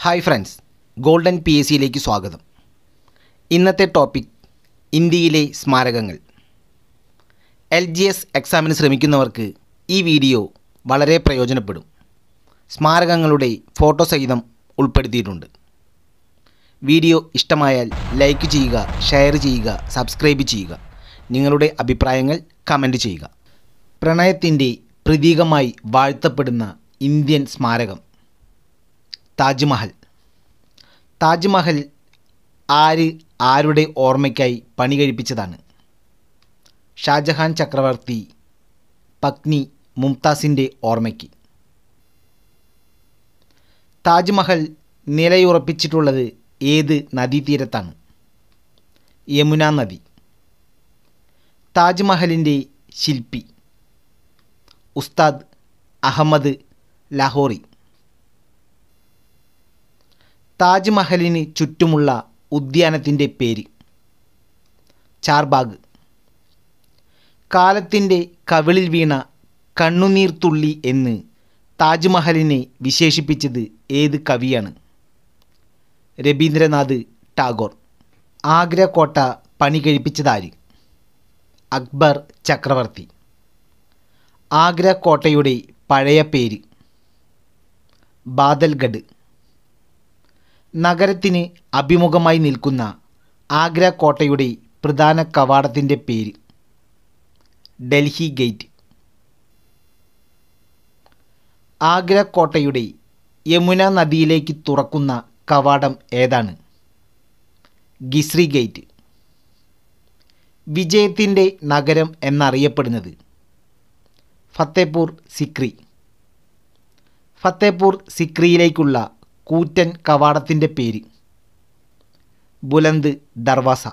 hi friends golden P S സിയിലേക്ക് സ്വാഗതം ഇന്നത്തെ ടോപ്പിക് ഇന്ത്യയിലെ സ്മാരകങ്ങൾ എൽ ജി എസ് എക്സാമിന് ശ്രമിക്കുന്നവർക്ക് ഈ വീഡിയോ വളരെ പ്രയോജനപ്പെടും സ്മാരകങ്ങളുടെ ഫോട്ടോ സഹിതം ഉൾപ്പെടുത്തിയിട്ടുണ്ട് വീഡിയോ ഇഷ്ടമായാൽ ലൈക്ക് ചെയ്യുക ഷെയർ ചെയ്യുക സബ്സ്ക്രൈബ് ചെയ്യുക നിങ്ങളുടെ അഭിപ്രായങ്ങൾ കമൻറ്റ് ചെയ്യുക പ്രണയത്തിൻ്റെ പ്രതീകമായി വാഴ്ത്തപ്പെടുന്ന ഇന്ത്യൻ സ്മാരകം താജ്മഹൽ താജ്മഹൽ ആര് ആരുടെ ഓർമ്മയ്ക്കായി പണി കഴിപ്പിച്ചതാണ് ഷാജഹാൻ ചക്രവർത്തി പത്നി മുംതാസിൻ്റെ ഓർമ്മയ്ക്ക് താജ്മഹൽ നിലയുറപ്പിച്ചിട്ടുള്ളത് ഏത് നദീതീരത്താണ് യമുന നദി താജ്മഹലിൻ്റെ ശില്പി ഉസ്താദ് അഹമ്മദ് ലാഹോറി താജ്മഹലിന് ചുറ്റുമുള്ള ഉദ്യാനത്തിൻ്റെ പേര് ചാർബാഗ് കാലത്തിൻ്റെ കവിളിൽ വീണ കണ്ണുനീർ തുള്ളി എന്ന് താജ്മഹലിനെ വിശേഷിപ്പിച്ചത് ഏത് കവിയാണ് രവീന്ദ്രനാഥ് ടാഗോർ ആഗ്ര കോട്ട പണി കഴിപ്പിച്ചതാര് അക്ബർ ചക്രവർത്തി ആഗ്ര കോട്ടയുടെ പഴയ പേര് ബാദൽഗഡ് നഗരത്തിന് അഭിമുഖമായി നിൽക്കുന്ന ആഗ്ര കോട്ടയുടെ പ്രധാന കവാടത്തിൻ്റെ പേര് ഡൽഹി ഗേറ്റ് ആഗ്ര കോട്ടയുടെ യമുന നദിയിലേക്ക് തുറക്കുന്ന കവാടം ഏതാണ് ഗിസ്രി ഗേറ്റ് വിജയത്തിൻ്റെ നഗരം എന്നറിയപ്പെടുന്നത് ഫത്തേപൂർ സിക്രി ഫത്തേപൂർ സിക്രിയിലേക്കുള്ള കൂറ്റൻ കവാടത്തിൻ്റെ പേര് ബുലന്ദ് ദർവാസ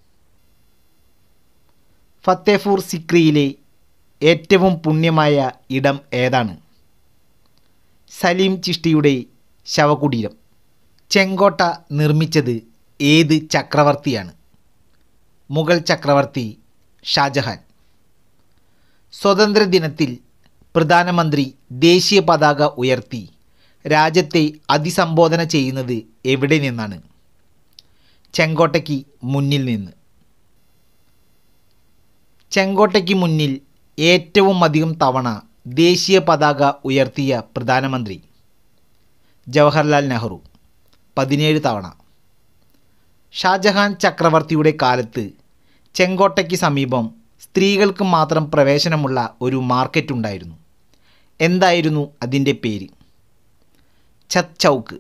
ഫത്തേപൂർ സിക്രിയിലെ ഏറ്റവും പുണ്യമായ ഇടം ഏതാണ് സലീം ചിഷ്ടിയുടെ ശവകുടീരം ചെങ്കോട്ട നിർമ്മിച്ചത് ഏത് ചക്രവർത്തിയാണ് മുഗൾ ചക്രവർത്തി ഷാജഹാൻ സ്വതന്ത്രദിനത്തിൽ പ്രധാനമന്ത്രി ദേശീയ പതാക ഉയർത്തി രാജ്യത്തെ അഭിസംബോധന ചെയ്യുന്നത് എവിടെ നിന്നാണ് ചെങ്കോട്ടയ്ക്ക് മുന്നിൽ നിന്ന് ചെങ്കോട്ടയ്ക്ക് മുന്നിൽ ഏറ്റവും അധികം തവണ ദേശീയ പതാക ഉയർത്തിയ പ്രധാനമന്ത്രി ജവഹർലാൽ നെഹ്റു പതിനേഴ് തവണ ഷാജഹാൻ ചക്രവർത്തിയുടെ കാലത്ത് ചെങ്കോട്ടയ്ക്ക് സമീപം സ്ത്രീകൾക്ക് മാത്രം പ്രവേശനമുള്ള ഒരു മാർക്കറ്റ് ഉണ്ടായിരുന്നു എന്തായിരുന്നു അതിൻ്റെ പേര് ഛത് ചൗക്ക്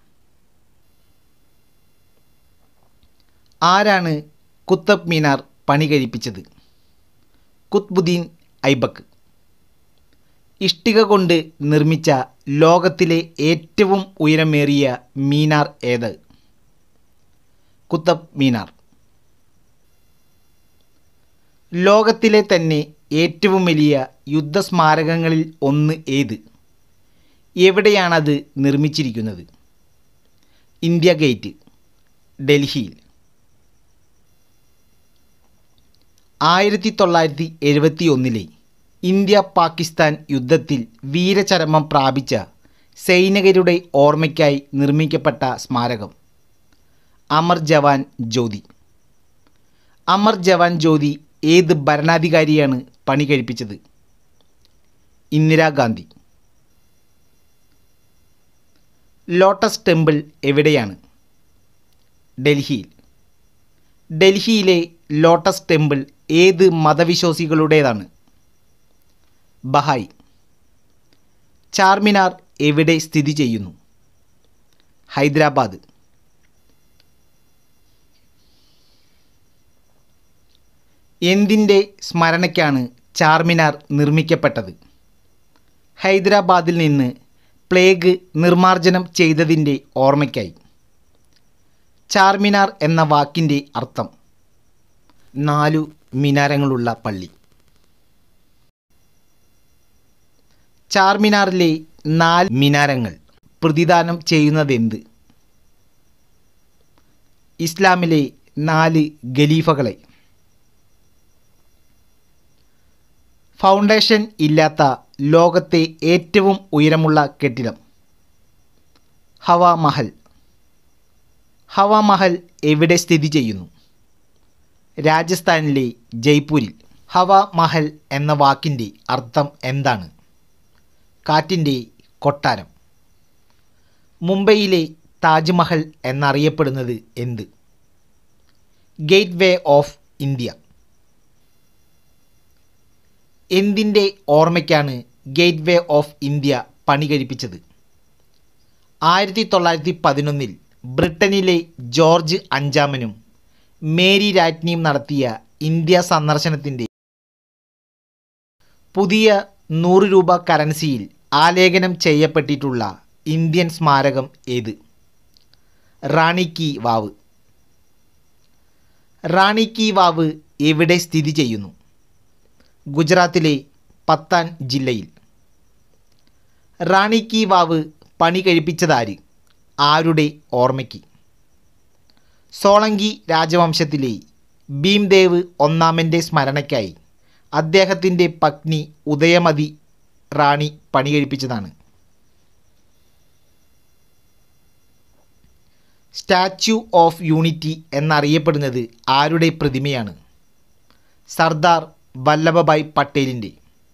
ആരാണ് കുത്തബ് മീനാർ പണി കഴിപ്പിച്ചത് കുത്ബുദ്ദീൻ ഐബക്ക് ഇഷ്ടിക കൊണ്ട് നിർമ്മിച്ച ലോകത്തിലെ ഏറ്റവും ഉയരമേറിയ മീനാർ ഏത് കുത്തബ് മീനാർ ലോകത്തിലെ തന്നെ ഏറ്റവും വലിയ യുദ്ധസ്മാരകങ്ങളിൽ ഒന്ന് ഏത് എവിടെയാണത് നിർമ്മിച്ചിരിക്കുന്നത് ഇന്ത്യ ഗേറ്റ് ഡൽഹിയിൽ ആയിരത്തി തൊള്ളായിരത്തി എഴുപത്തി ഒന്നിലെ ഇന്ത്യ പാകിസ്ഥാൻ യുദ്ധത്തിൽ വീരചരമം പ്രാപിച്ച സൈനികരുടെ ഓർമ്മയ്ക്കായി നിർമ്മിക്കപ്പെട്ട സ്മാരകം അമർ ജവാൻ ജ്യോതി അമർ ജവാൻ ജ്യോതി ഏത് ഭരണാധികാരിയാണ് പണി കഴിപ്പിച്ചത് ഇന്ദിരാഗാന്ധി ലോട്ടസ് ടെമ്പിൾ എവിടെയാണ് ഡൽഹിയിൽ ഡൽഹിയിലെ ലോട്ടസ് ടെമ്പിൾ ഏത് മതവിശ്വാസികളുടേതാണ് ബഹായ് ചാർമിനാർ എവിടെ സ്ഥിതി ചെയ്യുന്നു ഹൈദരാബാദ് എന്തിൻ്റെ സ്മരണയ്ക്കാണ് ചാർമിനാർ നിർമ്മിക്കപ്പെട്ടത് ഹൈദരാബാദിൽ നിന്ന് പ്ലേഗ് നിർമ്മാർജ്ജനം ചെയ്തതിൻ്റെ ഓർമ്മയ്ക്കായി ചാർമിനാർ എന്ന വാക്കിൻ്റെ അർത്ഥം നാലു മിനാരങ്ങളുള്ള പള്ളി ചാർമിനാറിലെ നാല് മിനാരങ്ങൾ പ്രതിദാനം ചെയ്യുന്നതെന്ത് ഇസ്ലാമിലെ നാല് ഖലീഫകളെ ഫൗണ്ടേഷൻ ഇല്ലാത്ത ലോകത്തെ ഏറ്റവും ഉയരമുള്ള കെട്ടിടം ഹവ മഹൽ ഹവാമഹൽ എവിടെ സ്ഥിതി ചെയ്യുന്നു രാജസ്ഥാനിലെ ജയ്പൂരിൽ ഹവ മഹൽ എന്ന വാക്കിൻ്റെ അർത്ഥം എന്താണ് കാറ്റിൻ്റെ കൊട്ടാരം മുംബൈയിലെ താജ്മഹൽ എന്നറിയപ്പെടുന്നത് എന്ത് ഗേറ്റ് വേ ഓഫ് ഇന്ത്യ എന്തിൻ്റെ ഓർമ്മയ്ക്കാണ് ഗേറ്റ് വേ ഓഫ് ഇന്ത്യ പണി കഴിപ്പിച്ചത് ആയിരത്തി തൊള്ളായിരത്തി പതിനൊന്നിൽ ബ്രിട്ടനിലെ ജോർജ് അഞ്ചാമനും മേരി രാജ്ഞിയും നടത്തിയ ഇന്ത്യ സന്ദർശനത്തിൻ്റെ പുതിയ നൂറ് രൂപ കറൻസിയിൽ ആലേഖനം ചെയ്യപ്പെട്ടിട്ടുള്ള ഇന്ത്യൻ സ്മാരകം ഏത് റാണി കി വാവ് റാണി കി വാവ് എവിടെ സ്ഥിതി ചെയ്യുന്നു ഗുജറാത്തിലെ പത്താൻ ജില്ലയിൽ റാണി കി വാവ് പണി കഴിപ്പിച്ചതാര് ആരുടെ ഓർമ്മയ്ക്ക് സോളങ്കി രാജവംശത്തിലെ ഭീംദേവ് ഒന്നാമൻ്റെ സ്മരണയ്ക്കായി അദ്ദേഹത്തിൻ്റെ പത്നി ഉദയമതി റാണി പണി കഴിപ്പിച്ചതാണ് സ്റ്റാച്യു ഓഫ് യൂണിറ്റി എന്നറിയപ്പെടുന്നത് ആരുടെ പ്രതിമയാണ് സർദാർ വല്ലഭഭായ് പട്ടേലിൻ്റെ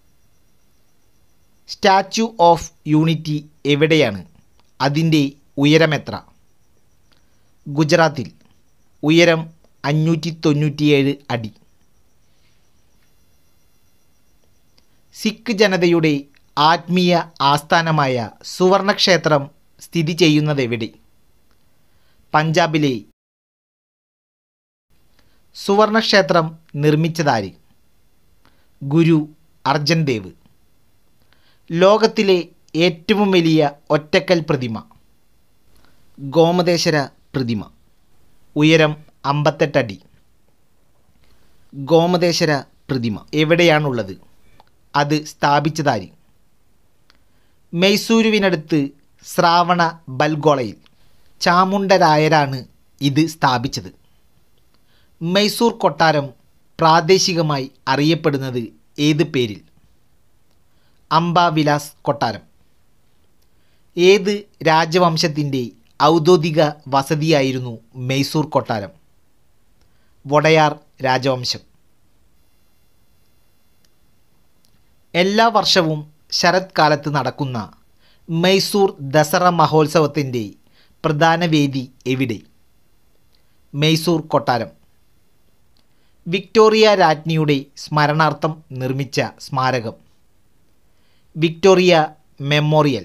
സ്റ്റാച്യു ഓഫ് യൂണിറ്റി എവിടെയാണ് അതിൻ്റെ ഉയരമെത്ര ഗുജറാത്തിൽ ഉയരം അഞ്ഞൂറ്റി തൊണ്ണൂറ്റിയേഴ് അടി സിഖ് ജനതയുടെ ആത്മീയ ആസ്ഥാനമായ സുവർണക്ഷേത്രം സ്ഥിതി ചെയ്യുന്നതെവിടെ പഞ്ചാബിലെ സുവർണക്ഷേത്രം നിർമ്മിച്ചതാര് ഗുരു അർജൻ ദേവ് ലോകത്തിലെ ഏറ്റവും വലിയ ഒറ്റക്കൽ പ്രതിമ ഗോമതേശ്വര പ്രതിമ ഉയരം അമ്പത്തെട്ടടി ഗോമതേശ്വര പ്രതിമ എവിടെയാണുള്ളത് അത് സ്ഥാപിച്ചതാര് മൈസൂരുവിനടുത്ത് ശ്രാവണ ബൽഗോളയിൽ ചാമുണ്ടരായരാണ് ഇത് സ്ഥാപിച്ചത് മൈസൂർ കൊട്ടാരം പ്രാദേശികമായി അറിയപ്പെടുന്നത് ഏത് പേരിൽ അംബാവിലാസ് കൊട്ടാരം ഏത് രാജവംശത്തിൻ്റെ ഔദ്യോഗിക വസതിയായിരുന്നു മൈസൂർ കൊട്ടാരം വൊടയാർ രാജവംശം എല്ലാ വർഷവും ശരത്കാലത്ത് നടക്കുന്ന മൈസൂർ ദസറ മഹോത്സവത്തിൻ്റെ പ്രധാന വേദി എവിടെ മൈസൂർ കൊട്ടാരം വിക്ടോറിയ രാജ്ഞിയുടെ സ്മരണാർത്ഥം നിർമ്മിച്ച സ്മാരകം വിക്ടോറിയ മെമ്മോറിയൽ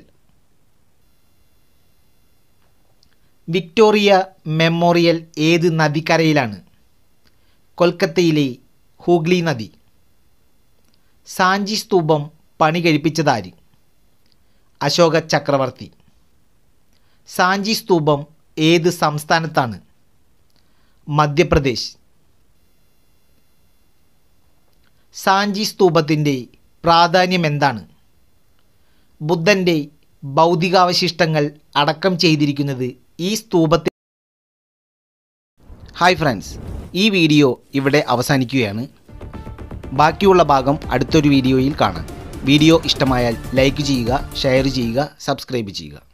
വിക്ടോറിയ മെമ്മോറിയൽ ഏത് നദിക്കരയിലാണ് കൊൽക്കത്തയിലെ ഹൂഗ്ലി നദി സാഞ്ചി സ്തൂപം പണി കഴിപ്പിച്ചതാര് അശോക ചക്രവർത്തി സാഞ്ചി സ്തൂപം ഏത് സംസ്ഥാനത്താണ് മധ്യപ്രദേശ് സാഞ്ചി സ്തൂപത്തിൻ്റെ പ്രാധാന്യം എന്താണ് ബുദ്ധൻ്റെ ഭൗതികാവശിഷ്ടങ്ങൾ അടക്കം ചെയ്തിരിക്കുന്നത് ഈ സ്തൂപത്തിൽ ഹായ് ഫ്രണ്ട്സ് ഈ വീഡിയോ ഇവിടെ അവസാനിക്കുകയാണ് ബാക്കിയുള്ള ഭാഗം അടുത്തൊരു വീഡിയോയിൽ കാണാം വീഡിയോ ഇഷ്ടമായാൽ ലൈക്ക് ചെയ്യുക ഷെയർ ചെയ്യുക സബ്സ്ക്രൈബ് ചെയ്യുക